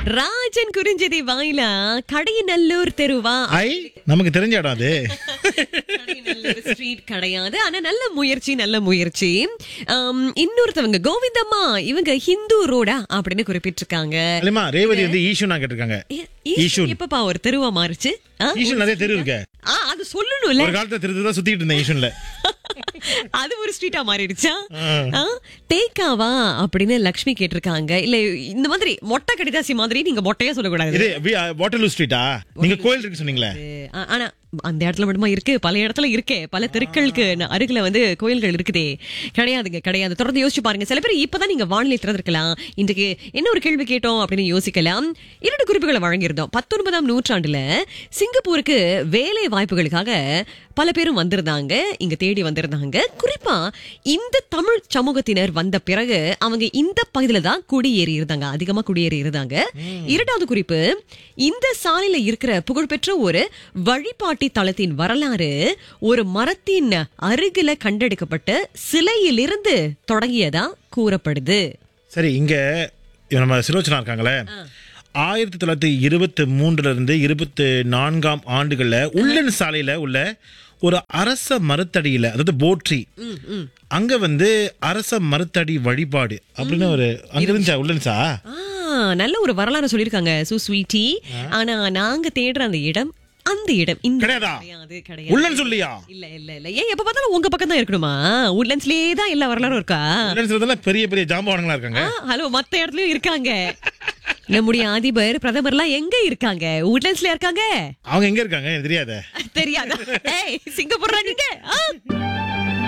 ராஜன் குறிஞ்சதி வாயிலா கடையநல்லூர் தெருவா ஐ நமக்கு தெரிஞ்ச இடம் அது கடையநல்லூர் ஸ்ட்ரீட் கிடையாது ஆனா நல்ல முயற்சி நல்ல முயற்சி ஆம், இன்னொருத்தவங்க கோவிந்தம்மா இவங்க ஹிந்து ரோடா அப்படின்னு குறிப்பிட்டிருக்காங்க இல்லைமா ரேவதி வந்து ஈஷுனா கேட்டிருக்காங்க ஏ, ஈஷ் ஈஷூன். எப்பப்பா ஒரு தெருவா மாறுச்சு ஆ? ஈஷுன் நிறைய தெரு இருக்க ஆ, அது சொல்லணும்ல ஒரு காலத்துல தெரு தான் சுத்திட்டு இருந்தேன் ஈஷுன்ல அது ஒரு ஸ்ட்ரீட்டா மாறிடுச்சா ஆ? தேக்காவா அப்படின்னு லக்ஷ்மி கேட்டிருக்காங்க இல்ல இந்த மாதிரி மொட்டை கடிதாசி மாதிரி நீங்க மொட்டையா சொல்லக்கூடாது இது வாட்டர்லூ ஸ்ட்ரீட்டா நீங்க கோயில் இருக்கு சொன்னீங்களே ஆ- ஆனா அந்த இடத்துல மட்டுமா இருக்கு பல இடத்துல இருக்கே பல தெருக்களுக்கு ந- அருகில வந்து கோயில்கள் இருக்குதே கிடையாதுங்க கிடையாது தொடர்ந்து யோசிச்சு பாருங்க சில பேர் இப்பதான் நீங்க வானிலை திறந்திருக்கலாம் இன்றைக்கு என்ன ஒரு கேள்வி கேட்டோம் அப்படின்னு யோசிக்கலாம் இரண்டு குறிப்புகளை வழங்கியிருந்தோம் பத்தொன்பதாம் நூற்றாண்டுல சிங்கப்பூருக்கு வேலை வாய்ப்புகளுக்காக பல பேரும் வந்திருந்தாங்க இங்க தேடி வந்திருந்தாங்க குறிப்பா இந்த தமிழ் சமூகத்தினர் வந்த பிறகு அவங்க இந்த பகுதியில தான் குடியேறி இருந்தாங்க அதிகமா குடியேறி இருந்தாங்க இரண்டாவது குறிப்பு இந்த சாலையில இருக்கிற புகழ்பெற்ற ஒரு வழிபாட்டி தலத்தின் வரலாறு ஒரு மரத்தின் அருகில கண்டெடுக்கப்பட்ட சிலையிலிருந்து தொடங்கியதா கூறப்படுது சரி இங்க இவ நம்ம சிலோச்சனா இருக்காங்களே ஆயிரத்தி தொள்ளாயிரத்தி இருபத்தி மூன்றுல இருந்து இருபத்தி நான்காம் ஆண்டுகள்ல உள்ளன் சாலையில உள்ள ஒரு அரச மரத்தடியில அதாவது போட்ரி அங்க வந்து அரச மரத்தடி வழிபாடு அப்படின்னு ஒரு அங்க இருந்துச்சா உள்ளன்சா ஆ, நல்ல ஒரு வரலாறு சொல்லிருக்காங்க சு ஸ்வீட்டி ஆனா நாங்க தேடுற அந்த இடம் அந்த இடம் இந்த கிடையாதா? கிடையாது கிடையாது உள்ளன் சொல்லியா இல்ல இல்ல இல்ல ஏன் எப்ப பார்த்தாலும் உங்க பக்கம் தான் இருக்கணுமா உட்லண்ட்ஸ்லயே தான் எல்லா வரலாறும் இருக்கா உள்ளன்ஸ்ல பெரிய பெரிய ஜாம்பவானங்களா இருக்காங்க ஆ, ஹலோ மத்த இடத்துலயும் இருக்காங்க நம்முடைய அதிபர் பிரதமர்லாம் எங்க இருக்காங்க உட்லண்ட்ஸ்ல இருக்காங்க அவங்க எங்க இருக்காங்க எனக்கு தெரியாத தெரியாதா ஏய் சிங்கப்பூர்ரா நீங்க ஆ?